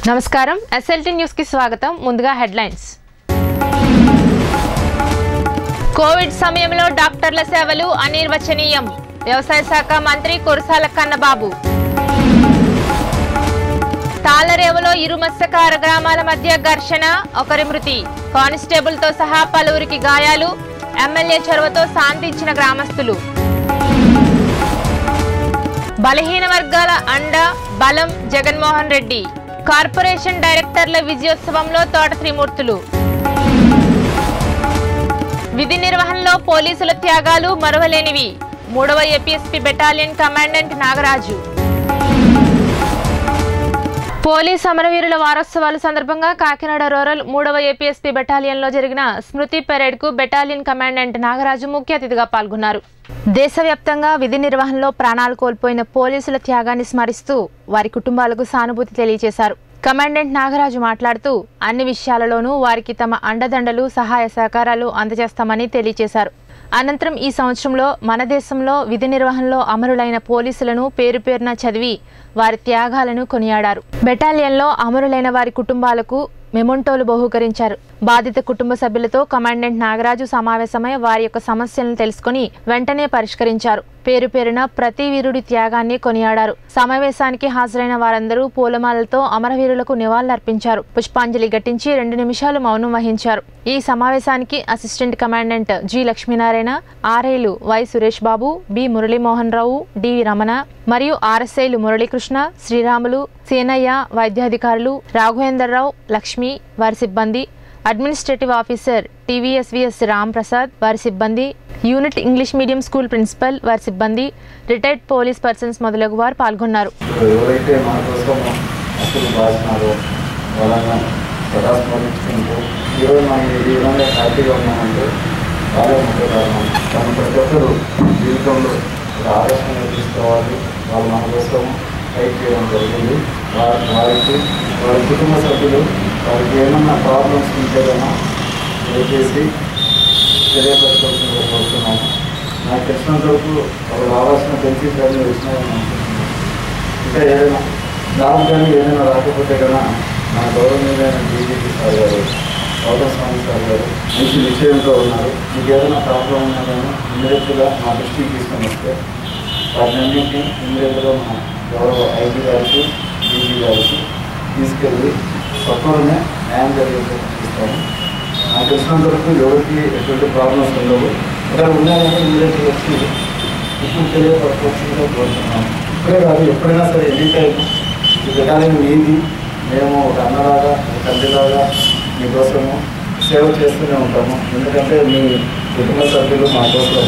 నమస్కారం SLT news కి స్వాగతం ముందుగా హెడ్లైన్స్ కోవిడ్ సమయంలో డాక్టర్ల సేవలు అనిర్వచనీయం వ్యవసాయ శాఖ మంత్రి కురసాల కన్నబాబు తాళరేవులో ఇరు మత్స్యకార గ్రామాల మధ్య ఘర్షణ ఒకరి మృతి కానిస్టేబుల్ తో సహా పలువురికి గాయాలు ఎమ్మెల్యే చొరవతో శాంతించిన గ్రామస్తులు బలహీన వర్గాల అండ బలం జగన్మోహన్ రెడ్డి కార్పొరేషన్ డైరెక్టర్ల విజయోత్సవంలో తోట త్రిమూర్తులు విధి నిర్వహణలో పోలీసుల త్యాగాలు మరువలేనివి మూడవ APSP battalion commandant Nagaraju police అమరవీరుల వారోత్సవాల సందర్భంగా కాకినాడ రూరల్ మూడవ ఏపీఎస్పీ బెటాలియన్లో జరిగిన స్మృతి పెరేడ్ కు బెటాలియన్ కమాండెంట్ నాగరాజు ముఖ్య అతిథిగా పాల్గొన్నారు దేశవ్యాప్తంగా విధి నిర్వహణలో ప్రాణాలు కోల్పోయిన పోలీసుల త్యాగాన్ని స్మరిస్తూ వారి కుటుంబాలకు సానుభూతి తెలియజేశారు కమాండెంట్ నాగరాజు మాట్లాడుతూ అన్ని విషయాలలోనూ వారికి తమ అండదండలు సహాయ సహకారాలు అందజేస్తామని తెలియజేశారు అనంతరం ఈ సంవత్సరంలో మన దేశంలో విధి నిర్వహణలో అమరులైన పోలీసులను పేరు పేరున చదివి వారి త్యాగాలను కొనియాడారు బెటాలియన్లో అమరులైన వారి కుటుంబాలకు మెమొంటోలు బహూకరించారు బాధిత కుటుంబ సభ్యులతో కమాండెంట్ నాగరాజు సమావేశమై వారి యొక్క సమస్యలను తెలుసుకుని వెంటనే పరిష్కరించారు పేరు పేరున ప్రతి వీరుడి త్యాగాన్ని కొనియాడారు సమావేశానికి హాజరైన వారందరూ పూలమాలతో అమరవీరులకు నివాళులర్పించారు పుష్పాంజలి ఘటించి రెండు నిమిషాలు మౌనం వహించారు ఈ సమావేశానికి అసిస్టెంట్ కమాండెంట్ జి లక్ష్మీనారాయణ ఆర్ఐలు Y Suresh Babu B Muralimohan Rao DV Ramana మరియు ఆర్ఎస్ఐలు మురళీకృష్ణ శ్రీరాములు సేనయ్య వైద్యాధికారులు రాఘవేంద్రరావు లక్ష్మి వారి సిబ్బంది administrative officer TVSVS Ram Prasad వారి సిబ్బంది unit English medium school principal వారి సిబ్బంది రిటైర్డ్ పోలీస్ పర్సన్స్ మొదలగు వారు పాల్గొన్నారు ఇప్పుడు ఎవరైతే మన కోసం అప్పులు బాధినారో వాళ్ళని సదా స్మరించుకుంటూ ఈరోజు మనం ఈ విధంగా హ్యాపీగా ఉన్నామంటే వాళ్ళే ముఖ్య కారణం కానీ ప్రతి ఒక్కరు జీవితంలో ఒక ఆదర్శంగా తీసుకోవాలి వాళ్ళు మన కోసం ఫైట్ చేయడం జరిగింది వారి వారికి వారి కుటుంబ సభ్యులు వారికి ఏమన్నా ప్రాబ్లమ్స్ ఉంటే కన్నా దయచేసి తెలియపరచాల్సిందిగా కోరుతున్నాము నాకు తెలిసినంత వరకు వాళ్ళు రావాల్సిన బెనిఫిట్ అన్నీ వచ్చినాయని అనుకుంటున్నాను ఇంకా ఏదైనా జాబ్ కానీ ఏదైనా రాకపోతే కన్నా మన గౌరవనీయమైన బీజేపీ సార్ గారు గౌరవ స్వామి సార్ గారు మంచి నిశ్చయంతో ఉన్నారు మీకు ఏదైనా ప్రాబ్లం ఉన్నా కానీ ఇమ్మీడియట్గా మా దృష్టికి తీసుకొని వస్తే వాటినన్నింటినీ ఇమ్మీడియట్గా మా గౌరవ ఐజీ గారికి డీజీ గారికి తీసుకెళ్ళి సత్వరమే న్యాయం జరిగేట్టు ఇస్తాము నాకు తెలిసినంత వరకు ఎవరికి ఎటువంటి ప్రాబ్లమ్స్ ఉండవు ఇక్కడ ఉన్నాయని ఇమ్మీడియట్గా వచ్చి ఇప్పుడు తెలియపరచుకోవాల్సిందిగా కోరుతున్నాం ఇప్పుడే కాదు ఎప్పుడైనా సరే ఎనీ టైం ఈ బెటాలియన్ మీది మేము ఒక అన్నలాగా ఒక తండ్రిలాగా మీకోసము సేవ చేస్తూనే ఉంటాము ఎందుకంటే మీ కుటుంబ సభ్యులు మా కోసం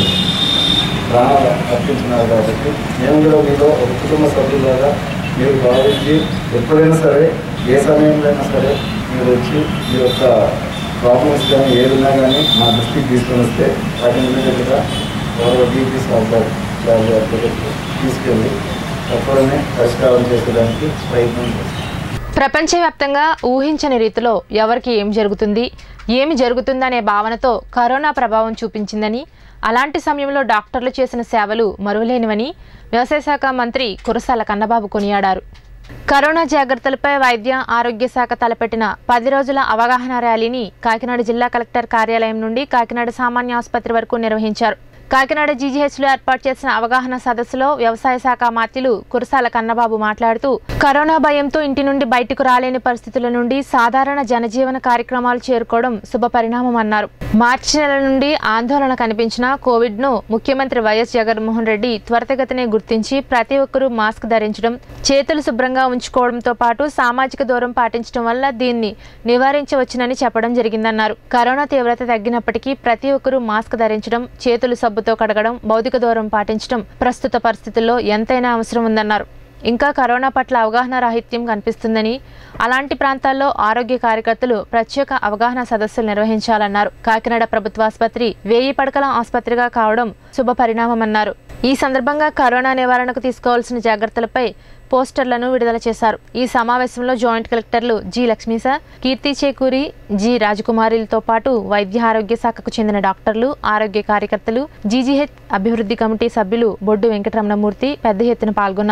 ప్రాణాలు అర్పించినారు కాబట్టి మేము కూడా మీలో ఒక కుటుంబ సభ్యులాగా మీరు భావించి ఎప్పుడైనా సరే ఏ సమయంలో అయినా సరే మీరు వచ్చి మీ యొక్క ప్రాబ్లమ్స్ కానీ ఏదున్నా కానీ మా దృష్టికి తీసుకొని వస్తే వాటిని ఇమ్మీడియట్గా గౌరవ డీపీ సార్ గారు సార్ గారి దగ్గరికి తీసుకెళ్ళి తప్పడమే పరిష్కారం చేసేదానికి ప్రయత్నం చేస్తాం ప్రపంచవ్యాప్తంగా ఊహించని రీతిలో ఎవరికి ఏం జరుగుతుంది ఏమి జరుగుతుందనే భావనతో కరోనా ప్రభావం చూపించిందని అలాంటి సమయంలో డాక్టర్లు చేసిన సేవలు మరువలేనివని వ్యవసాయ శాఖ మంత్రి కురసాల కన్నబాబు కొనియాడారు కరోనా జాగ్రత్తలపై వైద్య ఆరోగ్య శాఖ తలపెట్టిన పది రోజుల అవగాహన ర్యాలీని కాకినాడ జిల్లా కలెక్టర్ కార్యాలయం నుండి కాకినాడ సామాన్య ఆసుపత్రి వరకు నిర్వహించారు కాకినాడ జీజీహెచ్లో ఏర్పాటు చేసిన అవగాహన సదస్సులో వ్యవసాయ శాఖ మాత్యులు కురసాల కన్నబాబు మాట్లాడుతూ కరోనా భయంతో ఇంటి నుండి బయటకు రాలేని పరిస్థితుల నుండి సాధారణ జనజీవన కార్యక్రమాలు చేరుకోవడం శుభ పరిణామం అన్నారు మార్చి నెల నుండి ఆందోళన కనిపించిన కోవిడ్ ను ముఖ్యమంత్రి వైఎస్ జగన్మోహన్ రెడ్డి త్వరితగతినే గుర్తించి ప్రతి ఒక్కరూ మాస్క్ ధరించడం చేతులు శుభ్రంగా ఉంచుకోవడంతో పాటు సామాజిక దూరం పాటించడం వల్ల దీన్ని నివారించవచ్చునని చెప్పడం జరిగిందన్నారు కరోనా తీవ్రత తగ్గినప్పటికీ ప్రతి ఒక్కరూ మాస్క్ ధరించడం చేతులు సబ్బుతో కడగడం భౌతిక దూరం పాటించడం ప్రస్తుత పరిస్థితుల్లో ఎంతైనా అవసరం ఉందన్నారు ఇంకా కరోనా పట్ల అవగాహన రాహిత్యం కనిపిస్తుందని అలాంటి ప్రాంతాల్లో ఆరోగ్య కార్యకర్తలు ప్రత్యేక అవగాహన సదస్సులు నిర్వహించాలన్నారు కాకినాడ ప్రభుత్వ ఆసుపత్రి వేయి పడకల ఆసుపత్రిగా కావడం శుభ పరిణామమన్నారు ఈ సందర్భంగా కరోనా నివారణకు తీసుకోవాల్సిన జాగ్రత్తలపై పోస్టర్లను విడుదల చేశారు ఈ సమావేశంలో జాయింట్ కలెక్టర్లు జి లక్ష్మీస కీర్తి చేకూరి జి రాజకుమారిలతో పాటు వైద్య ఆరోగ్య శాఖకు చెందిన డాక్టర్లు ఆరోగ్య కార్యకర్తలు జీజీహెచ్ అభివృద్ధి కమిటీ సభ్యులు బొడ్డు వెంకటరమణమూర్తి పెద్ద ఎత్తున పాల్గొన్నారు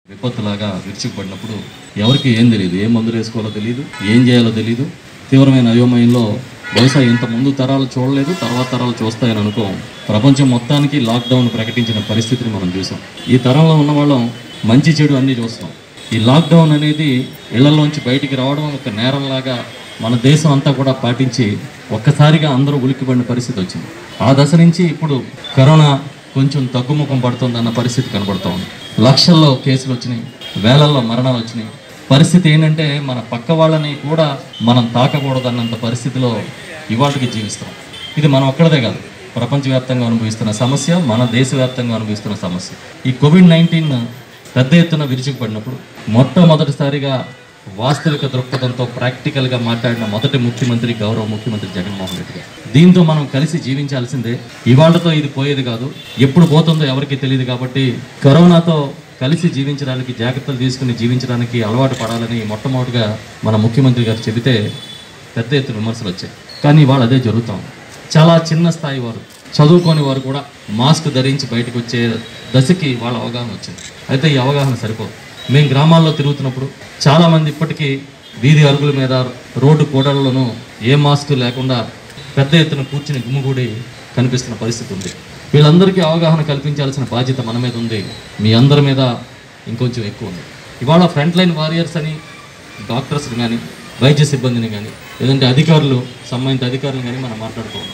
విపత్తులాగా విరుచుకుపడినప్పుడు ఎవరికి ఏం తెలియదు ఏం మందులు వేసుకోవాలో తెలియదు ఏం చేయాలో తెలియదు తీవ్రమైన అయోమయంలో బహుశా ఇంత ముందు తరాలు చూడలేదు తర్వాత తరాలు చూస్తాయని అనుకో ప్రపంచం మొత్తానికి లాక్డౌన్ ప్రకటించిన పరిస్థితిని మనం చూసాం ఈ తరంలో ఉన్న వాళ్ళం మంచి చెడు అన్నీ చూస్తాం ఈ లాక్డౌన్ అనేది ఇళ్లలోంచి బయటికి రావడం ఒక నేరంలాగా మన దేశం అంతా కూడా పాటించి ఒక్కసారిగా అందరూ ఉలిక్కిపడిన పరిస్థితి వచ్చింది ఆ దశ నుంచి ఇప్పుడు కరోనా కొంచెం తగ్గుముఖం పడుతుంది అన్న పరిస్థితి కనబడుతూ ఉంది లక్షల్లో కేసులు వచ్చినాయి వేలల్లో మరణాలు వచ్చినాయి పరిస్థితి ఏంటంటే మన పక్క వాళ్ళని కూడా మనం తాకకూడదు అన్నంత పరిస్థితిలో ఇవాళకి జీవిస్తాం ఇది మనం ఒక్కడదే కాదు ప్రపంచవ్యాప్తంగా అనుభవిస్తున్న సమస్య మన దేశవ్యాప్తంగా అనుభవిస్తున్న సమస్య ఈ కోవిడ్ నైన్టీన్ పెద్ద ఎత్తున విరుచుకుపడినప్పుడు మొట్టమొదటిసారిగా వాస్తవిక దృక్పథంతో ప్రాక్టికల్గా మాట్లాడిన మొదటి ముఖ్యమంత్రి గౌరవ ముఖ్యమంత్రి జగన్మోహన్ రెడ్డి గారు దీంతో మనం కలిసి జీవించాల్సిందే ఇవాళతో ఇది పోయేది కాదు ఎప్పుడు పోతుందో ఎవరికి తెలియదు కాబట్టి కరోనాతో కలిసి జీవించడానికి జాగ్రత్తలు తీసుకుని జీవించడానికి అలవాటు పడాలని మొట్టమొదటిగా మన ముఖ్యమంత్రి గారు చెబితే పెద్ద ఎత్తున విమర్శలు వచ్చాయి కానీ ఇవాళ అదే జరుగుతాం చాలా చిన్న స్థాయి వారు చదువుకోని వారు కూడా మాస్క్ ధరించి బయటకు వచ్చే దశకి వాళ్ళ అవగాహన వచ్చింది అయితే ఈ అవగాహన సరిపోదు మేము గ్రామాల్లో తిరుగుతున్నప్పుడు చాలామంది ఇప్పటికీ వీధి అరుగుల మీద రోడ్డు కూడళ్లను ఏ మాస్క్ లేకుండా పెద్ద ఎత్తున కూర్చుని గుమ్ముగూడి కనిపిస్తున్న పరిస్థితి ఉంది వీళ్ళందరికీ అవగాహన కల్పించాల్సిన బాధ్యత మన మీద ఉంది మీ అందరి మీద ఇంకొంచెం ఎక్కువ ఉంది ఇవాళ ఫ్రంట్ లైన్ వారియర్స్ అని డాక్టర్స్ని కానీ వైద్య సిబ్బందిని కానీ లేదంటే అధికారులు సంబంధిత అధికారులు కానీ మనం మాట్లాడుకోవాలి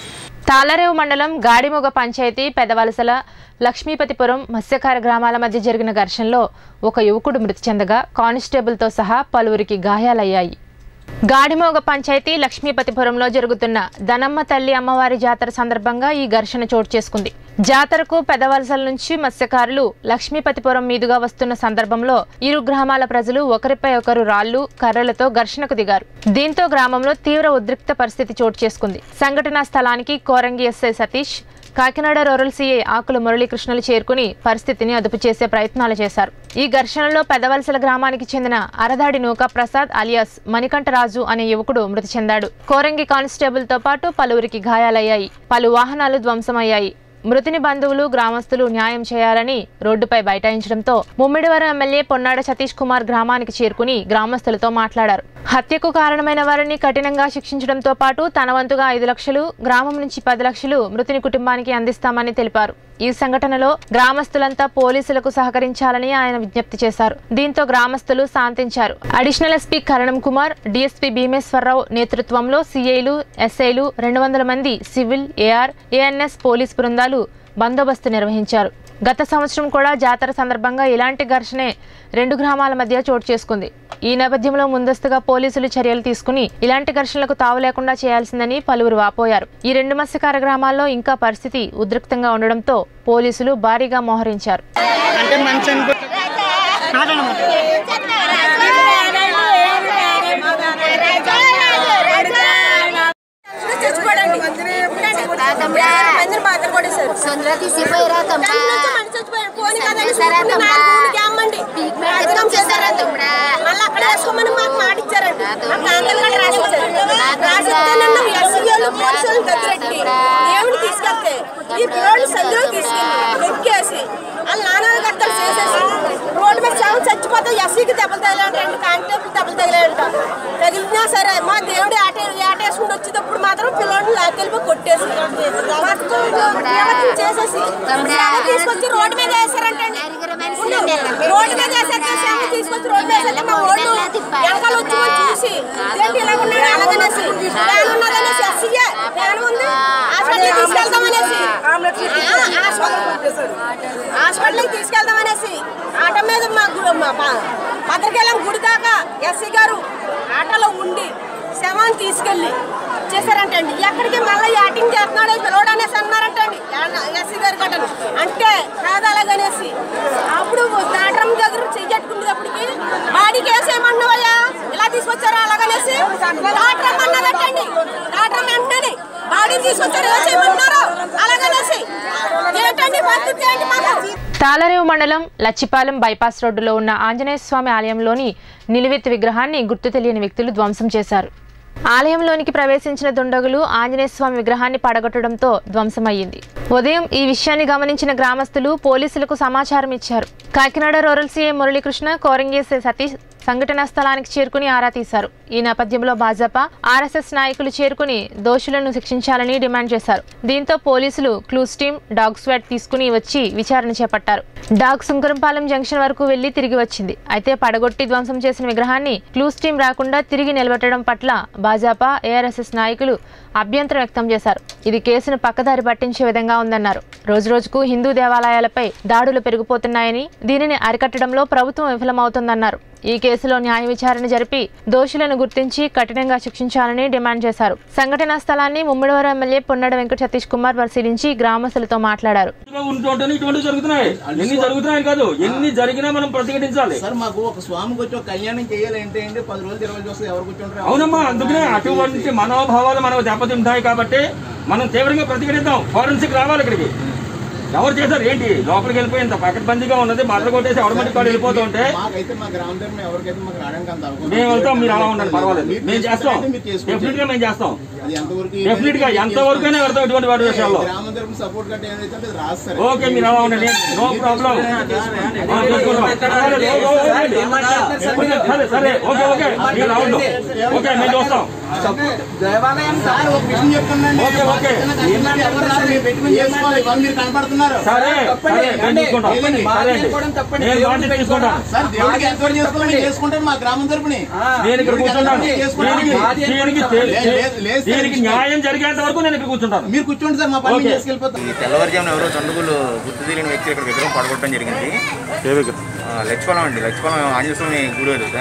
తాళరేవు మండలం గాడిమొగ పంచాయతీ పెదవలసల లక్ష్మీపతిపురం మత్స్యకార గ్రామాల మధ్య జరిగిన ఘర్షణలో ఒక యువకుడు మృతి చెందగా కానిస్టేబుల్తో సహా పలువురికి గాయాలయ్యాయి గాడిమోగ పంచాయతీ లక్ష్మీపతిపురంలో జరుగుతున్న దనమ్మ తల్లి అమ్మవారి జాతర సందర్భంగా ఈ ఘర్షణ చోటు చేసుకుంది జాతరకు పెదవలసల నుంచి మత్స్యకారులు లక్ష్మీపతిపురం మీదుగా వస్తున్న సందర్భంలో ఇరు గ్రామాల ప్రజలు ఒకరిపై ఒకరు రాళ్లు కర్రలతో ఘర్షణకు దిగారు దీంతో గ్రామంలో తీవ్ర ఉద్రిక్త పరిస్థితి చోటు చేసుకుంది సంఘటనా స్థలానికి Korangi SI Satish Kakinada rural CI Akula మురళీకృష్ణలు చేరుకుని పరిస్థితిని అదుపు చేసే ప్రయత్నాలు చేశారు ఈ ఘర్షణలో పెదవలసల గ్రామానికి చెందిన అరదాడి నూకా ప్రసాద్ అలియాస్ మణికంఠరాజు అనే యువకుడు మృతి చెందాడు కోరంగి కానిస్టేబుల్ తో పాటు పలువురికి గాయాలయ్యాయి పలు వాహనాలు ధ్వంసమయ్యాయి మృతిని బంధువులు గ్రామస్తులు న్యాయం చేయాలని రోడ్డుపై బైఠాయించడంతో ముమ్మిడివరం ఎమ్మెల్యే పొన్నాడ సతీష్ కుమార్ గ్రామానికి చేరుకుని గ్రామస్తులతో మాట్లాడారు హత్యకు కారణమైన వారిని కఠినంగా శిక్షించడంతో పాటు తన వంతుగా ఐదు లక్షలు గ్రామం నుంచి పది లక్షలు మృతిని కుటుంబానికి అందిస్తామని తెలిపారు ఈ సంఘటనలో గ్రామస్తులంతా పోలీసులకు సహకరించాలని ఆయన విజ్ఞప్తి చేశారు దీంతో గ్రామస్తులు శాంతించారు additional SP Karanam Kumar DSP Bhimeswararao నేతృత్వంలో సీఐలు ఎస్ఐలు రెండు వందల మంది సివిల్ ఏఆర్ ఏఎన్ఎస్ పోలీస్ బృందాలు బందోబస్తు నిర్వహించారు గత సంవత్సరం కూడా జాతర సందర్భంగా ఇలాంటి ఘర్షణే రెండు గ్రామాల మధ్య చోటు చేసుకుంది ఈ నేపథ్యంలో ముందస్తుగా పోలీసులు చర్యలు తీసుకుని ఇలాంటి ఘర్షణలకు తావు లేకుండా చేయాల్సిందని పలువురు వాపోయారు ఈ రెండు మత్స్యకార గ్రామాల్లో ఇంకా పరిస్థితి ఉద్రిక్తంగా ఉండడంతో పోలీసులు భారీగా మోహరించారు అంటే మనిషి అనుకో సుందర తీసిపోయారా తమ్ముడా చంపేశారా తమ్ముడా పీక్మెంట్ చంపేశారా తమ్ముడా మళ్ళీ అక్కడ వేసుకోమని మాకు మాట ఇచ్చారండి నా ఆ కాంతలు కూడా రాసిచ్చారు రాసిస్తేనన్నా ఎస్సీలు పోలీసులు దగ్గరెట్టి దేవుడు తీసుకెళ్తే ఈ పిల్లోడు సందులో తీసుకెళ్ళి ఎక్కేసి వాళ్ళ నాన్నలు గట్టలు చేసేసి రోడ్డు మీద సేవ చచ్చిపోతే ఎస్సీకి దెబ్బలు తగిలాడంట కాంటేబుల్ దెబ్బలు తగిలాడంట తగిలినా సరే మా దేవుడు ఆట ఆటేసుకుని వచ్చేటప్పుడు మాత్రం పిల్లోడిని లాక్కెళ్ళిపోయి కొట్టేసి మొత్తం దేవతని చేసేసి సేవ తీసుకొచ్చి రోడ్డు మీద వేసారంటండి రోడ్డు మీద వేసాక సేవ తీసుకొచ్చి రోడ్డు మీద వేసాక మా ఓళ్ళు వెనకాల వచ్చి వాళ్ళు చూసి ఏంటి ఇలా ఉన్నాడు అలాగనేసి ఫ్యాన్ ఉన్నదనేసి ఎస్సీఏ ఫ్యాన్ ఉంది హాస్పిటల్కి తీసుకెళ్తామనేసి ఆ, హాస్పిటల్ హాస్పిటల్కి తీసుకెళ్దామనేసి ఆటో మీద మా గు- మా ప- భద్రకేలం గుడి దాకా ఎస్సీ గారు ఆటోలో ఉండి శవాన్ని తీసుకెళ్ళి చేశారంటండి ఎక్కడికి మళ్ళీ యాటింగ్ చేస్తున్నాడు పిలవడు అనేసి అన్నారంటండి ఎస్సీ గారి కట్టను అంటే కాదు అలాగనేసి అప్పుడు దాటరం దగ్గర చెయ్యట్టుకునేటప్పటికి బాడీకి వేసేయమన్నావయ్యా ఇలా తీసుకొచ్చారా అలాగనేసి దాటరం అన్నదట్టండి దాటరం వెంటనే బాడీ తీసుకొచ్చారు వేసేయమన్నారు అలాగనేసి ఏంటండి పరిస్థితి ఏంటి మాకు తాళరేవు మండలం లచ్చిపాలెం బైపాస్ రోడ్డులో ఉన్న ఆంజనేయ స్వామి ఆలయంలోని నిలువెత్తు విగ్రహాన్ని గుర్తు తెలియని వ్యక్తులు ధ్వంసం చేశారు ఆలయంలోనికి ప్రవేశించిన దుండగులు ఆంజనేయ స్వామి విగ్రహాన్ని పడగొట్టడంతో ధ్వంసమయ్యింది ఉదయం ఈ విషయాన్ని గమనించిన గ్రామస్తులు పోలీసులకు సమాచారం ఇచ్చారు కాకినాడ రూరల్ సీఎం మురళీకృష్ణ కోరంగేసి సతీష్ సంఘటనా స్థలానికి చేరుకుని ఆరా తీశారు ఈ నేపథ్యంలో భాజపా ఆర్ఎస్ఎస్ నాయకులు చేరుకుని దోషులను శిక్షించాలని డిమాండ్ చేశారు దీంతో పోలీసులు క్లూస్ టీమ్ డాగ్ స్వాట్ తీసుకుని వచ్చి విచారణ చేపట్టారు డాగ్ సుంకరంపాలెం జంక్షన్ వరకు వెళ్లి తిరిగి వచ్చింది అయితే పడగొట్టి ధ్వంసం చేసిన విగ్రహాన్ని క్లూస్ టీం రాకుండా తిరిగి నిలబెట్టడం పట్ల భాజపా ఏఆర్ఎస్ఎస్ నాయకులు అభ్యంతరం వ్యక్తం చేశారు ఇది కేసును పక్కదారి పట్టించే విధంగా ఉందన్నారు రోజురోజుకు హిందూ దేవాలయాలపై దాడులు పెరిగిపోతున్నాయని దీనిని అరికట్టడంలో ప్రభుత్వం విఫలమవుతోందన్నారు ఈ కేసులో న్యాయ విచారణ జరిపి దోషులను గుర్తించి కఠినంగా శిక్షించాలని డిమాండ్ చేశారు సంఘటనా స్థలాన్ని ముమ్మిడివరం ఎమ్మెల్యే పొన్నడ వెంకట సతీష్ కుమార్ పరిశీలించి గ్రామస్తులతో మాట్లాడారు ఉంటుంటే ఇటువంటి జరుగుతున్నాయి ఎన్ని జరుగుతున్నాయి కాదు ఎన్ని జరిగినా మనం ప్రతిఘటించాలి సార్ మాకు ఒక స్వామికి వచ్చి ఒక కళ్యాణం చేయాలి అంటే ఏంటి పది రోజులు ఇరవై రోజులు వస్తుంది ఎవరు కూర్చుంటారు అవునమ్మా అందుకనే అటువంటి మనోభావాలు మనకు దెబ్బతింటాయి కాబట్టి మనం తీవ్రంగా ప్రతిఘటిద్దాం ఫారెన్సిక్ రావాలి ఇక్కడికి ఎవరు చేశారు ఏంటి లోపలికి వెళ్ళిపోయి ఇంత పకడ్బందీగా ఉన్నది మరలు కొట్టేసి ఎవరి మట్టి కాడు వెళ్ళిపోతూ ఉంటే మాకైతే మా గ్రామం తరపున ఎవరికైతే మాకు రావడానికి అంత అవకాశం మేము వెళ్తాం మీరు అలా ఉండండి పర్వాలేదు మీరు మేము చేస్తాం చేసుకుంటే మీరు చేసుకోవచ్చు. డెఫినెట్ గా మేము చేస్తాం అది ఎంతవరకు డెఫినెట్ గా ఎంత వరకైనా వెళ్తాం ఇటువంటి వాటి విషయాల్లో గ్రామం తరపున సపోర్ట్ గట్రా ఏదైతే ఉంటే అది రాదు సార్ ఓకే మీరు అలా ఉండండి నో ప్రాబ్లం సరే సరే ఓకే ఓకే మీరు రావద్దు ఓకే మేము చూస్తాం సార్ ఒక విషయం చెప్తున్నాండి ఓకే, ఓకే. ఏంటంటే ఎవరు రారు, మీరు పెట్టుకుని చేసుకోవాలి ఇవాళ మీరు కనపడుతున్నారు సరే సరే మేము చూసుకుంటాం ఏదండి? సరే అండి. నేను బాధ్యత తీసుకుంటాం సార్ దేవుడికి ఎంతవరకు చేసుకోవాలి చేసుకుంటారు మా గ్రామం తరపున నేను ఇక్కడ కూర్చుంటాను దీనికి దీనికి లేదు, లేదు సార్. దీనికి న్యాయం జరిగేంత వరకు నేను ఇక్కడ కూర్చుంటాను మీరు కూర్చోండి సార్ మా పని మేము ఓకే. చేసుకెళ్ళిపోతాం ఈ తెల్లవారుజామున ఎవరో దండుగులు గుర్తు తెలియని వ్యక్తి ఇక్కడ విగ్రహం పడగొట్టడం జరిగింది ఆ, లక్ష్మణం అండి లక్ష్మణం ఆంజనేయ స్వామి గుడి ఎదుట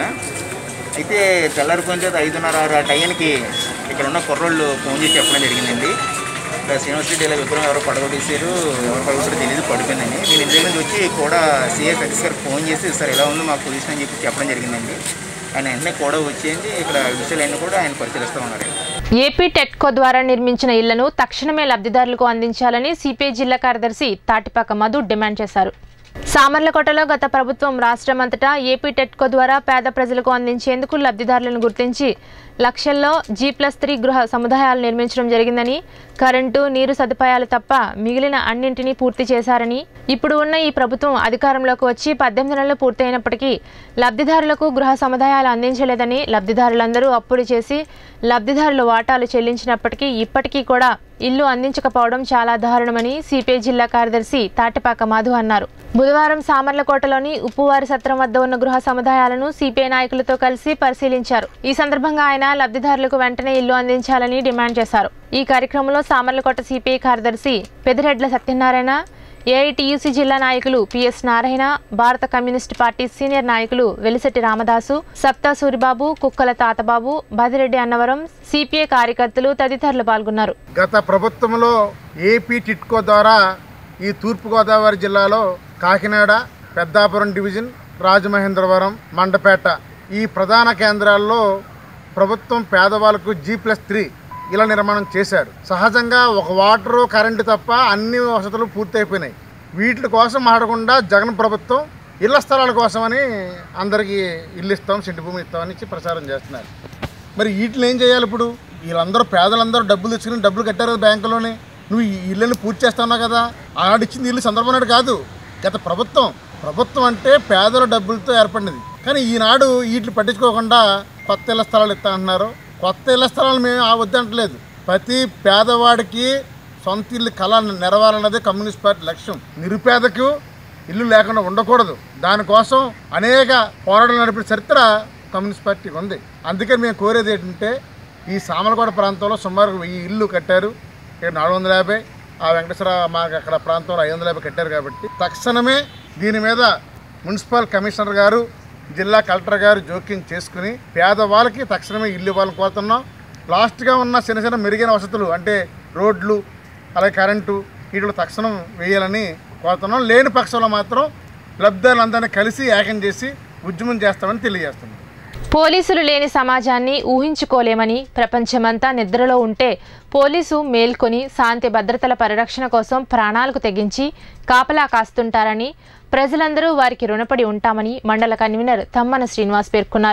అయితే తెల్లారిపోయిన తర్వాత ఐదున్నర ఆరు ఆ టైంకి ఇక్కడ ఉన్న కుర్రోళ్ళు ఫోన్ చేసి చెప్పడం జరిగిందండి ఇక్కడ శ్రీనివాస్ రెడ్డి ఇలా విగ్రహం ఎవరో పడగొట్టేసారు ఎవరు పడగొట్టారో తెలియదు పడిపోయిందండి నేను ఇంటి నుంచి వచ్చి కూడా సీఏ సతీష్ గారికి ఫోన్ చేసి సార్ ఎలా ఉంది మాకు పొజిషన్ అని చెప్పి చెప్పడం జరిగిందండి ఆయన వెంటనే కూడా వచ్చేయండి ఇక్కడ విషయాలన్నీ కూడా ఆయన పరిశీలిస్తూ ఉన్నారండి ఏపీ టెట్కో ద్వారా నిర్మించిన ఇళ్లను తక్షణమే లబ్ధిదారులకు అందించాలని సిపిఐ జిల్లా కార్యదర్శి తాటిపాక మధు డిమాండ్ చేశారు సామర్లకోటలో గత ప్రభుత్వం రాష్ట్రమంతటా ఏపీ టెట్కో ద్వారా పేద ప్రజలకు అందించేందుకు లబ్ధిదారులను గుర్తించి లక్షల్లో జీ ప్లస్ త్రీ గృహ సముదాయాలు నిర్మించడం జరిగిందని కరెంటు నీరు సదుపాయాలు తప్ప మిగిలిన అన్నింటినీ పూర్తి చేశారని ఇప్పుడు ఉన్న ఈ ప్రభుత్వం అధికారంలోకి వచ్చి పద్దెనిమిది నెలలు పూర్తయినప్పటికీ లబ్ధిదారులకు గృహ సముదాయాలు అందించలేదని లబ్ధిదారులందరూ అప్పులు చేసి లబ్ధిదారులు వాటాలు చెల్లించినప్పటికీ ఇప్పటికీ కూడా ఇల్లు అందించకపోవడం చాలా దారుణమని సిపిఐ జిల్లా కార్యదర్శి తాటిపాక మాధు అన్నారు బుధవారం సామర్లకోటలోని ఉప్పువారి సత్రం వద్ద ఉన్న గృహ సముదాయాలను సిపిఐ నాయకులతో కలిసి పరిశీలించారు ఈ సందర్భంగా ఆయన లబ్ధిదారులకు వెంటనే ఇల్లు అందించాలని డిమాండ్ చేశారు ఈ కార్యక్రమంలో సామర్లకోట సిపిఐ కార్యదర్శి పెదిరెడ్ల సత్యనారాయణ ఏఐటియుసి జిల్లా నాయకులు పిఎస్ నారాయణ భారత కమ్యూనిస్ట్ పార్టీ సీనియర్ నాయకులు వెలిశెట్టి రామదాసు సప్తా సూరిబాబు కుక్కల తాతబాబు బదిరెడ్డి అన్నవరం సిపిఐ కార్యకర్తలు తదితరులు పాల్గొన్నారు గత ప్రభుత్వంలో ఏపీ టిట్కో ద్వారా ఈ తూర్పుగోదావరి జిల్లాలో కాకినాడ పెద్దాపురం డివిజన్ రాజమహేంద్రవరం మండపేట ఈ ప్రధాన కేంద్రాల్లో ప్రభుత్వం పేదవాళ్ళకు జీ ప్లస్ త్రీ ఇలా నిర్మాణం చేశాడు సహజంగా ఒక వాటరు కరెంటు తప్ప అన్ని వసతులు పూర్తయిపోయినాయి వీటి కోసం మాడకుండా జగన్ ప్రభుత్వం ఇళ్ల స్థలాల కోసమని అందరికీ ఇల్లు ఇస్తాం సింటి భూమి ఇస్తామని ఇచ్చి ప్రచారం చేస్తున్నారు మరి వీటిని ఏం చేయాలి ఇప్పుడు వీళ్ళందరూ పేదలందరూ డబ్బులు తెచ్చుకుని డబ్బులు కట్టారు కదా బ్యాంకులోనే నువ్వు ఈ ఇళ్ళని పూర్తి చేస్తున్నావు కదా ఆడిచ్చింది ఇల్లు చంద్రబాబు నాయుడు కాదు గత ప్రభుత్వం ప్రభుత్వం అంటే పేదల డబ్బులతో ఏర్పడినది కానీ ఈనాడు వీటిని పట్టించుకోకుండా కొత్త ఇళ్ల స్థలాలు ఇస్తా అంటున్నారు కొత్త ఇళ్ల స్థలాలు మేము ఆ వద్దంటలేదు ప్రతి పేదవాడికి సొంత ఇల్లు కళ నెరవాలన్నదే కమ్యూనిస్ట్ పార్టీ లక్ష్యం నిరుపేదకు ఇల్లు లేకుండా ఉండకూడదు దానికోసం అనేక పోరాటాలు నడిపిన చరిత్ర కమ్యూనిస్ట్ పార్టీకి ఉంది అందుకే మేము కోరేది ఏంటంటే ఈ సామలకోట ప్రాంతంలో సుమారు వెయ్యి ఇల్లు కట్టారు ఇక్కడ నాలుగు వందల యాభై ఆ వెంకటేశ్వర మాకు అక్కడ ప్రాంతంలో ఐదు వందల యాభై కట్టారు కాబట్టి తక్షణమే దీని మీద మున్సిపల్ కమిషనర్ గారు జిల్లా కలెక్టర్ గారు జోక్యం చేసుకుని పేదవాళ్ళకి తక్షణమే ఇల్లు ఇవ్వాలని కోరుతున్నాం లాస్ట్గా ఉన్న చిన్న చిన్న మెరుగైన వసతులు అంటే రోడ్లు అలాగే కరెంటు వీటిలో తక్షణం వేయాలని కోరుతున్నాం లేని పక్షంలో మాత్రం లబ్ధాలందరినీ కలిసి ఏకం చేసి ఉద్యమం చేస్తామని తెలియజేస్తున్నాం పోలీసులు లేని సమాజాన్ని ఊహించుకోలేమని ప్రపంచమంతా నిద్రలో ఉంటే పోలీసు మేల్కొని శాంతి భద్రతల పరిరక్షణ కోసం ప్రాణాలకు తెగించి కాపలా కాస్తుంటారని ప్రజలందరూ వారికి రుణపడి ఉంటామని మండల కన్వీనర్ తమ్మన శ్రీనివాస్ పేర్కొన్నారు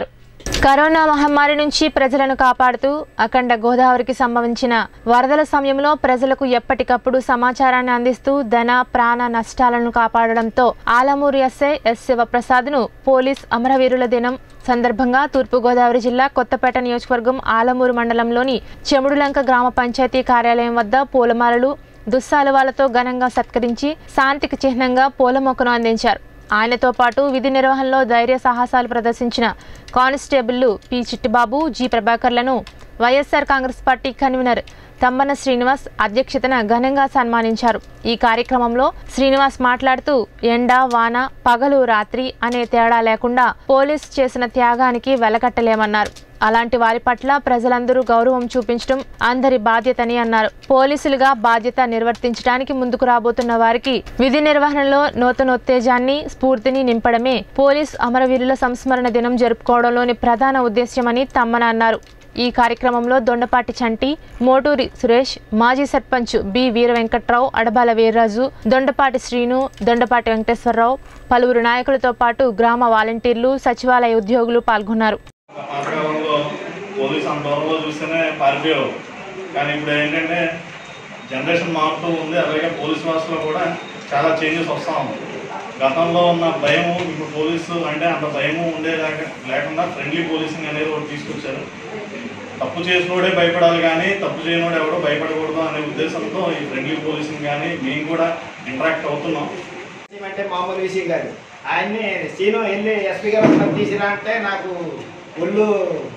కరోనా మహమ్మారి నుంచి ప్రజలను కాపాడుతూ అఖండ గోదావరికి సంబంధించిన వరదల సమయంలో ప్రజలకు ఎప్పటికప్పుడు సమాచారాన్ని అందిస్తూ ధన ప్రాణ నష్టాలను కాపాడడంతో ఆలమూరు ఎస్ఐ ఎస్ శివప్రసాద్ను పోలీస్ అమరవీరుల దినం సందర్భంగా తూర్పుగోదావరి జిల్లా కొత్తపేట నియోజకవర్గం ఆలమూరు మండలంలోని చెముడులంక గ్రామ పంచాయతీ కార్యాలయం వద్ద పూలమాలలు దుస్సాలువాలతో ఘనంగా సత్కరించి శాంతికి చిహ్నంగా పూల మొక్కను అందించారు ఆయనతో పాటు విధి నిర్వహణలో ధైర్య సాహసాలు ప్రదర్శించిన కానిస్టేబుళ్లు పి చిట్టిబాబు జి ప్రభాకర్లను YSR Congress party convener Tammana Srinivas అధ్యక్షతన ఘనంగా సన్మానించారు ఈ కార్యక్రమంలో శ్రీనివాస్ మాట్లాడుతూ ఎండ వాన పగలు రాత్రి అనే తేడా లేకుండా పోలీస్ చేసిన త్యాగానికి వెలకట్టలేమన్నారు అలాంటి వారి పట్ల ప్రజలందరూ గౌరవం చూపించడం అందరి బాధ్యతని అన్నారు పోలీసులుగా బాధ్యత నిర్వర్తించడానికి ముందుకు రాబోతున్న వారికి విధి నిర్వహణలో నూతనోత్తేజాన్ని స్ఫూర్తిని నింపడమే పోలీస్ అమరవీరుల సంస్మరణ దినం జరుపుకోవడంలోని ప్రధాన ఉద్దేశ్యమని తమ్మన అన్నారు ఈ కార్యక్రమంలో దొండపాటి చంటి మోటూరి సురేష్ మాజీ సర్పంచ్ బి వీర వెంకట్రావు అడబాల వీర్రాజు దొండపాటి శ్రీను దొండపాటి వెంకటేశ్వరరావు పలువురు నాయకులతో పాటు గ్రామ వాలంటీర్లు సచివాలయ ఉద్యోగులు పాల్గొన్నారు పాతకాలంలో పోలీసు అంత దూరంలో చూస్తేనే పారిపోయావు కానీ ఇప్పుడు ఏంటంటే జనరేషన్ మారుతూ ఉంది అలాగే పోలీస్ వ్యవస్థలో కూడా చాలా చేంజెస్ వస్తూ ఉంది గతంలో ఉన్న భయం ఇప్పుడు పోలీసు అంటే అంత భయము ఉండే లేక- లేకుండా ఫ్రెండ్లీ పోలీసింగ్ అనేది ఒకటి తీసుకొచ్చారు తప్పు చేసినోడే భయపడాలి కానీ తప్పు చేయనోడు ఎవడో భయపడకూడదు అనే ఉద్దేశంతో ఈ ఫ్రెండ్లీ పోలీసింగ్ కానీ మేము కూడా ఇంటరాక్ట్ అవుతున్నాం అంటే మామూలు విషయం కాదు ఆయన్ని సీను వెళ్ళి ఎస్పీ గారు ఒకసారి తీసిరా అంటే నాకు ఒళ్ళు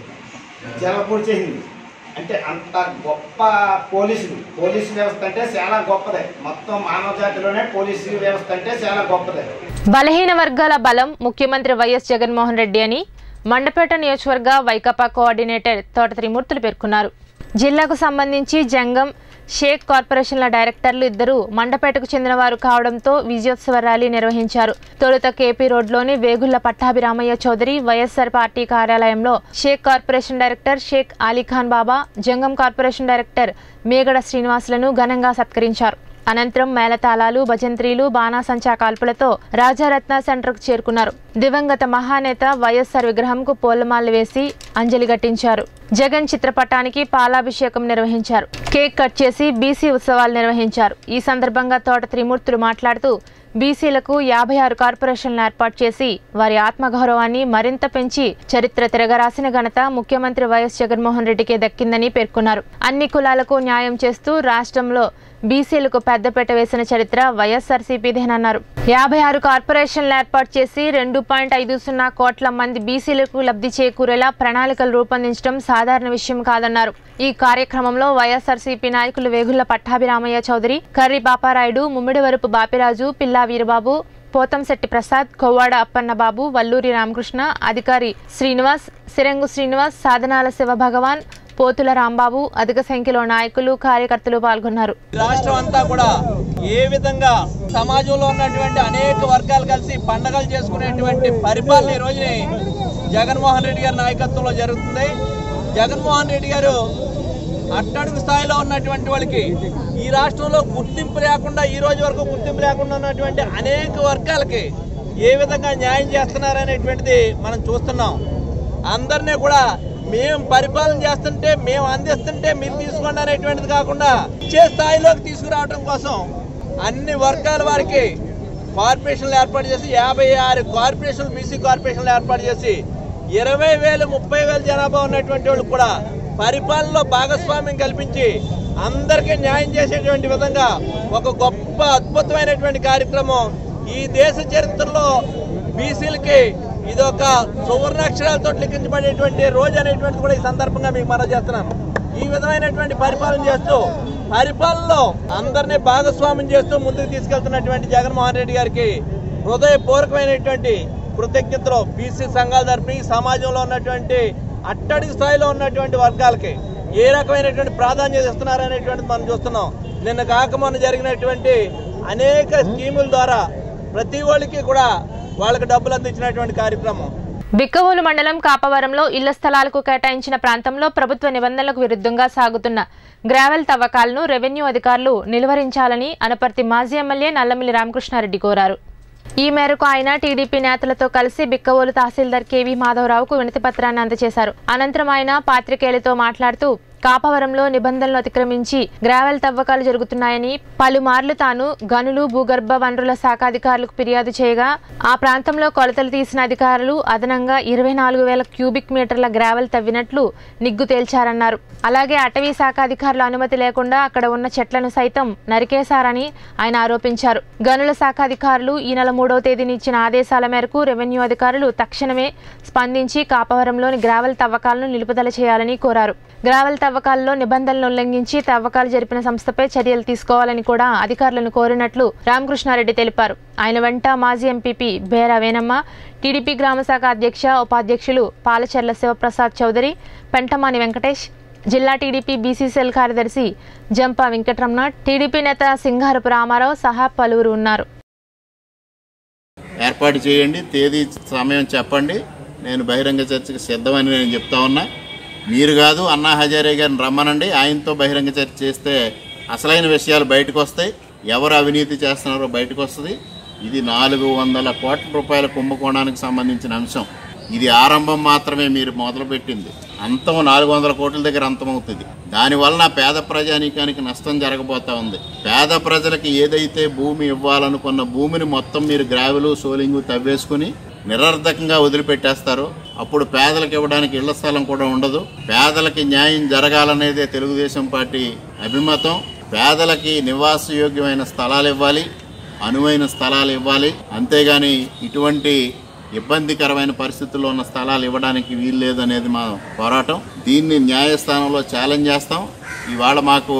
జలపూడ్చేసింది అంటే అంత గొప్ప పోలీసులు పోలీసు వ్యవస్థ అంటే చాలా గొప్పదే మొత్తం మానవ జాతిలోనే పోలీసు వ్యవస్థ అంటే చాలా గొప్పదే బలహీన వర్గాల బలం ముఖ్యమంత్రి వైఎస్ జగన్మోహన్ రెడ్డి అని మండపేట నియోజకవర్గ వైకాపా కోఆర్డినేటర్ తోట త్రిమూర్తులు పేర్కొన్నారు జిల్లాకు సంబంధించి జంగం షేక్ కార్పొరేషన్ల డైరెక్టర్లు ఇద్దరు మండపేటకు చెందినవారు కావడంతో విజయోత్సవ ర్యాలీ నిర్వహించారు తొలుత కేపీ రోడ్లోని వేగుళ్ల పట్టాభిరామయ్య చౌదరి వైఎస్ఆర్ పార్టీ కార్యాలయంలో Sheikh corporation director Sheikh Alikhan Baba Jangam corporation director Megada శ్రీనివాసులను ఘనంగా సత్కరించారు అనంతరం మేళతాళాలు భజంత్రీలు బాణాసంచా కాల్పులతో రాజారత్న సెంటర్కు చేరుకున్నారు దివంగత మహానేత వైఎస్ఆర్ విగ్రహంకు పూలమాలలు వేసి అంజలి ఘటించారు జగన్ చిత్రపటానికి పాలాభిషేకం నిర్వహించారు కేక్ కట్ చేసి బీసీ ఉత్సవాలు నిర్వహించారు ఈ సందర్భంగా తోట త్రిమూర్తులు మాట్లాడుతూ బీసీలకు యాభై ఆరు కార్పొరేషన్లు ఏర్పాటు చేసి వారి ఆత్మగౌరవాన్ని మరింత పెంచి చరిత్ర తిరగరాసిన ఘనత ముఖ్యమంత్రి వైఎస్ జగన్మోహన్ రెడ్డికే దక్కిందని పేర్కొన్నారు అన్ని కులాలకు న్యాయం చేస్తూ రాష్ట్రంలో బీసీలకు పెద్దపీట వేసిన చరిత్ర వైఎస్ఆర్సీపీదేనన్నారు యాభై ఆరు కార్పొరేషన్లు ఏర్పాటు చేసి రెండు పాయింట్ ఐదు సున్నా కోట్ల మంది బీసీలకు లబ్ధి చేకూరేలా ప్రణాళికలు రూపొందించడం సాధారణ విషయం కాదన్నారు ఈ కార్యక్రమంలో వైఎస్ఆర్సీపీ నాయకులు వేగుళ్ల పట్టాభిరామయ్య చౌదరి కర్రి పాపారాయుడు ముమ్మిడివరపు బాపిరాజు పిల్లా వీరబాబు పోతంశెట్టి ప్రసాద్ కొవ్వాడ అప్పన్నబాబు వల్లూరి రామకృష్ణ అధికారి శ్రీనివాస్ సిరంగు శ్రీనివాస్ సాధనాల శివభగవాన్ పోతుల రాంబాబు అధిక సంఖ్యలో నాయకులు కార్యకర్తలు పాల్గొన్నారు రాష్ట్రం అంతా కూడా ఏ విధంగా సమాజంలో ఉన్నటువంటి అనేక వర్గాలు కలిసి పండగలు చేసుకునేటువంటి పరిపాలన ఈ రోజుని జగన్మోహన్ రెడ్డి గారి నాయకత్వంలో జరుగుతుంది జగన్మోహన్ రెడ్డి గారు అట్టడుగు స్థాయిలో ఉన్నటువంటి వాళ్ళకి ఈ రాష్ట్రంలో గుర్తింపు లేకుండా ఈ రోజు వరకు గుర్తింపు లేకుండా ఉన్నటువంటి అనేక వర్గాలకి ఏ విధంగా న్యాయం చేస్తున్నారనేటువంటిది మనం చూస్తున్నాం అందరినీ కూడా మేము పరిపాలన చేస్తుంటే మేము అందిస్తుంటే మీరు తీసుకోండి అనేటువంటిది కాకుండా ఇచ్చే స్థాయిలోకి తీసుకురావడం కోసం అన్ని వర్గాల వారికి కార్పొరేషన్లు ఏర్పాటు చేసి యాభై ఆరు కార్పొరేషన్లు బీసీ కార్పొరేషన్లు ఏర్పాటు చేసి ఇరవై వేలు ముప్పై వేల జనాభా ఉన్నటువంటి వాళ్ళు కూడా పరిపాలనలో భాగస్వామ్యం కల్పించి అందరికీ న్యాయం చేసేటువంటి విధంగా ఒక గొప్ప అద్భుతమైనటువంటి కార్యక్రమం ఈ దేశ చరిత్రలో బీసీలకి ఇది ఒక సువర్ణాక్షరాలతో లిఖించబడేటువంటి రోజు అనేటువంటిది కూడా ఈ సందర్భంగా మీకు మనం చేస్తున్నాను ఈ విధమైనటువంటి పరిపాలన చేస్తూ పరిపాలనలో అందరినీ భాగస్వామ్యం చేస్తూ ముందుకు తీసుకెళ్తున్నటువంటి జగన్మోహన్ రెడ్డి గారికి హృదయపూర్వకమైనటువంటి కృతజ్ఞతలు బీసీ సంఘాల తరపున ఈ సమాజంలో ఉన్నటువంటి అట్టడి స్థాయిలో ఉన్నటువంటి వర్గాలకి ఏ రకమైనటువంటి ప్రాధాన్యత ఇస్తున్నారనేటువంటిది మనం చూస్తున్నాం నిన్న కాక మొన్న జరిగినటువంటి అనేక స్కీముల ద్వారా ప్రతి వాళ్ళకి కూడా వాళ్ళకి డబ్బులు అందించినటువంటి కార్యక్రమం బిక్కవోలు మండలం కాపవరంలో ఇళ్ల స్థలాలకు కేటాయించిన ప్రాంతంలో ప్రభుత్వ నిబంధనలకు విరుద్ధంగా సాగుతున్న గ్రావెల్ తవ్వకాలను రెవెన్యూ అధికారులు నిలువరించాలని అనపర్తి మాజీ ఎమ్మెల్యే నల్లమిల్లి రామకృష్ణారెడ్డి కోరారు ఈ మేరకు ఆయన టీడీపీ నేతలతో కలిసి బిక్కవోలు తహసీల్దార్ కేవీ మాధవరావుకు వినతి పత్రాన్ని అందజేశారు అనంతరం ఆయన పాత్రికేయులతో మాట్లాడుతూ కాపవరంలో నిబంధనలు అతిక్రమించి గ్రావెల్ తవ్వకాలు జరుగుతున్నాయని పలుమార్లు తాను గనులు భూగర్భ వనరుల శాఖ అధికారులకు ఫిర్యాదు చేయగా ఆ ప్రాంతంలో కొలతలు తీసిన అధికారులు అదనంగా ఇరవై నాలుగు వేల క్యూబిక్ మీటర్ల గ్రావెల్ తవ్వినట్లు నిగ్గు తేల్చారన్నారు అలాగే అటవీ శాఖ అధికారుల అనుమతి లేకుండా అక్కడ ఉన్న చెట్లను సైతం నరికేశారని ఆయన ఆరోపించారు గనుల శాఖ అధికారులు ఈ నెల మూడవ తేదీని ఇచ్చిన ఆదేశాల మేరకు రెవెన్యూ అధికారులు తక్షణమే స్పందించి కాపవరంలోని గ్రావెల్ తవ్వకాలను నిలుపుదల చేయాలని కోరారు గ్రావెల్ తవ్వకాల్లో నిబంధనలు ఉల్లంఘించి తవ్వకాలు జరిపిన సంస్థపై చర్యలు తీసుకోవాలని కూడా అధికారులను కోరినట్లు రామకృష్ణారెడ్డి తెలిపారు ఆయన వెంట మాజీ ఎంపీపీ బేరా వేనమ్మ టీడీపీ గ్రామశాఖ అధ్యక్ష ఉపాధ్యక్షులు పాలచెర్ల శివప్రసాద్ చౌదరి పెంటమాని వెంకటేష్ జిల్లా టీడీపీ బీసీసీఎల్ కార్యదర్శి జంపా వెంకటరమణ టీడీపీ నేత సింగారపు రామారావు సహా పలువురు ఉన్నారు ఏర్పాటు చేయండి తేదీ సమయం చెప్పండి నేను బహిరంగ చర్చకు సిద్ధమని నేను చెప్తా ఉన్నా మీరు కాదు అన్నా హజారే గారిని రమ్మనండి ఆయనతో బహిరంగ చర్చ చేస్తే అసలైన విషయాలు బయటకు వస్తాయి ఎవరు అవినీతి చేస్తున్నారో బయటకు వస్తుంది ఇది నాలుగు వందల కోట్ల రూపాయల కుంభకోణానికి సంబంధించిన అంశం ఇది ఆరంభం మాత్రమే మీరు మొదలుపెట్టింది అంతం నాలుగు వందల కోట్ల దగ్గర అంతమవుతుంది దానివలన పేద ప్రజానీకానికి నష్టం జరగబోతా ఉంది పేద ప్రజలకి ఏదైతే భూమి ఇవ్వాలనుకున్న భూమిని మొత్తం మీరు గ్రావెలు సోలింగు తవ్వేసుకుని నిరర్ధకంగా వదిలిపెట్టేస్తారు అప్పుడు పేదలకు ఇవ్వడానికి ఇళ్ల స్థలం కూడా ఉండదు పేదలకి న్యాయం జరగాలనేదే తెలుగుదేశం పార్టీ అభిమతం పేదలకి నివాసయోగ్యమైన స్థలాలు ఇవ్వాలి అనువైన స్థలాలు ఇవ్వాలి అంతేగాని ఇటువంటి ఇబ్బందికరమైన పరిస్థితుల్లో ఉన్న స్థలాలు ఇవ్వడానికి వీలు లేదనేది మా పోరాటం దీన్ని న్యాయస్థానంలో ఛాలెంజ్ చేస్తాం ఇవాళ మాకు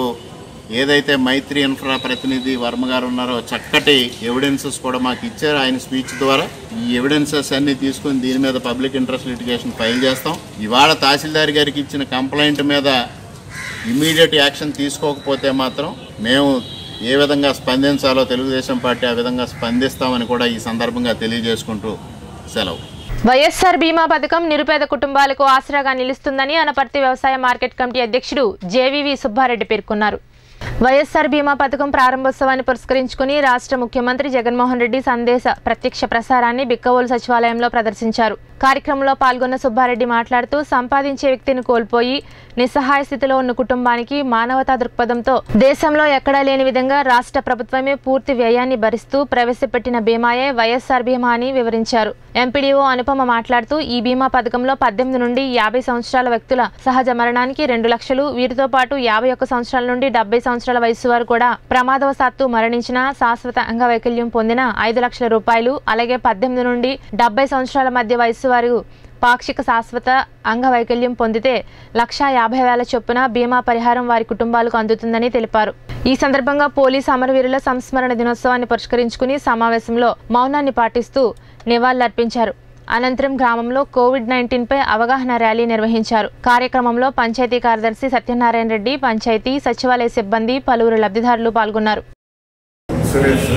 ఏదైతే మైత్రి ఇన్ఫ్రా ప్రతినిధి వర్మ గారు ఉన్నారో చక్కటి ఎవిడెన్సెస్ కూడా మాకు ఇచ్చారు ఆయన స్పీచ్ ద్వారా ఈ ఎవిడెన్సెస్ అన్ని తీసుకుని దీని మీద పబ్లిక్ ఇంట్రెస్ట్ లిటిగేషన్ ఫైల్ చేస్తాం ఇవాళ తహసీల్దార్ గారికి ఇచ్చిన కంప్లైంట్ మీద ఇమీడియట్ యాక్షన్ తీసుకోకపోతే మాత్రం మేము ఏ విధంగా స్పందించాలో తెలుగుదేశం పార్టీ ఆ విధంగా స్పందిస్తామని కూడా ఈ సందర్భంగా తెలియజేసుకుంటూ సెలవు వైఎస్ఆర్ బీమా పథకం నిరుపేద కుటుంబాలకు ఆసరాగా నిలుస్తుందని అనపర్తి వ్యవసాయ మార్కెట్ కమిటీ అధ్యక్షుడు జేవీవి సుబ్బారెడ్డి పేర్కొన్నారు వైఎస్ఆర్ బీమా పథకం ప్రారంభోత్సవాన్ని పురస్కరించుకుని రాష్ట్ర ముఖ్యమంత్రి జగన్మోహన్ రెడ్డి సందేశ ప్రత్యక్ష ప్రసారాన్ని బిక్కవోలు సచివాలయంలో ప్రదర్శించారు కార్యక్రమంలో పాల్గొన్న సుబ్బారెడ్డి మాట్లాడుతూ సంపాదించే వ్యక్తిని కోల్పోయి నిస్సహాయ స్థితిలో ఉన్న కుటుంబానికి మానవతా దృక్పథంతో దేశంలో ఎక్కడా లేని విధంగా రాష్ట్ర ప్రభుత్వమే పూర్తి వ్యయాన్ని భరిస్తూ ప్రవేశపెట్టిన బీమాయే వైఎస్ఆర్ బీమా అని వివరించారు ఎంపీడీఓ అనుపమ మాట్లాడుతూ ఈ బీమా పథకంలో పద్దెనిమిది నుండి యాభై సంవత్సరాల వ్యక్తుల సహజ మరణానికి రెండు లక్షలు వీరితో పాటు యాభై ఒక్క సంవత్సరాల నుండి డెబ్బై సంవత్సరాల వయసు వారు కూడా ప్రమాదవశాత్తు మరణించిన శాశ్వత అంగవైకల్యం పొందిన ఐదు లక్షల రూపాయలు అలాగే పద్దెనిమిది నుండి డెబ్బై సంవత్సరాల మధ్య వయసు వారు పాక్షిక శాశ్వత అంగవైకల్యం పొందితే లక్షా యాభై వేల చొప్పున బీమా పరిహారం వారి కుటుంబాలకు అందుతుందని తెలిపారు ఈ సందర్భంగా పోలీస్ అమరవీరుల సంస్మరణ దినోత్సవాన్ని పురస్కరించుకుని సమావేశంలో మౌనాన్ని పాటిస్తూ నివాళులర్పించారు అనంతరం గ్రామంలో కోవిడ్ నైన్టీన్ పై అవగాహన ర్యాలీ నిర్వహించారు కార్యక్రమంలో పంచాయతీ కార్యదర్శి సత్యనారాయణ రెడ్డి పంచాయతీ సచివాలయ సిబ్బంది పలువురు లబ్ధిదారులు పాల్గొన్నారు ఇన్సూరెన్స్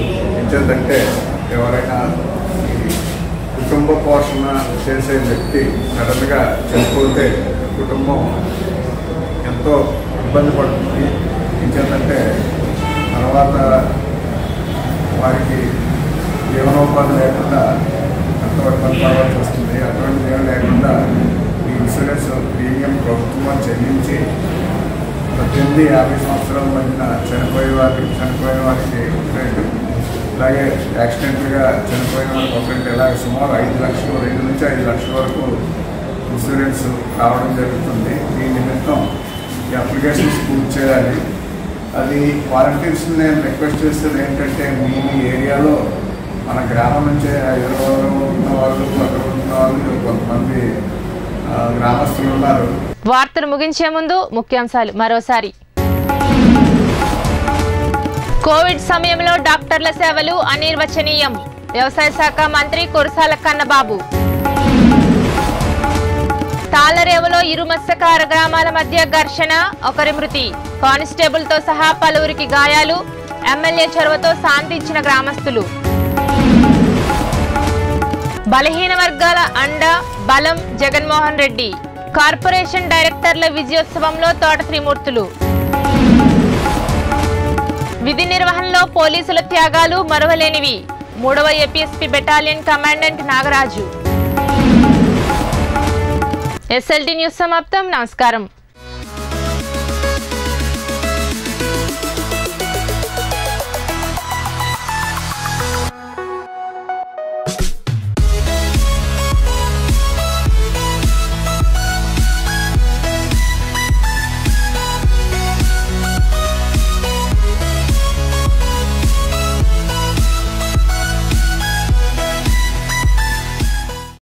ఏంటంటే ఎవరైనా ఈ కుటుంబ పోషణ చేసే వ్యక్తి సడన్గా చనిపోతే కుటుంబం ఎంతో ఇబ్బంది పడుతుంది ఏంటంటే తర్వాత వారికి జీవనోపాధి లేకుండా ఎంతో ఇబ్బంది పడవలసి వస్తుంది అటువంటిది ఏం లేకుండా ఈ ఇన్సూరెన్స్ ప్రీమియం ప్రభుత్వం చెల్లించి పద్దెనిమిది యాభై సంవత్సరాల మధ్యన చనిపోయే వారికి చనిపోయిన వారికి రెండు అలాగే యాక్సిడెంట్గా చనిపోయిన వారికి ఒకటి ఇలాగే సుమారు ఐదు లక్షలు రెండు నుంచి ఐదు లక్షల వరకు ఇన్సూరెన్స్ రావడం జరుగుతుంది ఈ నిమిత్తం ఈ అప్లికేషన్స్ పూర్తి చేయాలి అది వాలంటీర్స్ నేను రిక్వెస్ట్ చేసేది ఏంటంటే మీ ఏరియాలో మన గ్రామం నుంచే ఎవరో ఉన్న వాళ్ళు అక్కడ ఉన్న వాళ్ళు కొంతమంది ఆ, గ్రామస్తులు ఉన్నారు వార్తలు ముగించే ముందు ముఖ్యాంశాలు మరోసారి కోవిడ్ సమయంలో డాక్టర్ల సేవలు అనిర్వచనీయం వ్యవసాయ శాఖ మంత్రి కురసాల కన్నబాబు తాళరేవులో ఇరు మత్స్యకార గ్రామాల మధ్య ఘర్షణ ఒకరి మృతి కానిస్టేబుల్ తో సహా పలువురికి గాయాలు ఎమ్మెల్యే చొరవతో శాంతించిన గ్రామస్తులు బలహీన వర్గాల అండ బలం జగన్మోహన్ రెడ్డి కార్పొరేషన్ డైరెక్టర్ల విజయోత్సవంలో తోట త్రిమూర్తులు విధి నిర్వహణలో పోలీసుల త్యాగాలు మరువలేనివి మూడవ APSP battalion commandant Nagaraju SLT news సమాప్తం నమస్కారం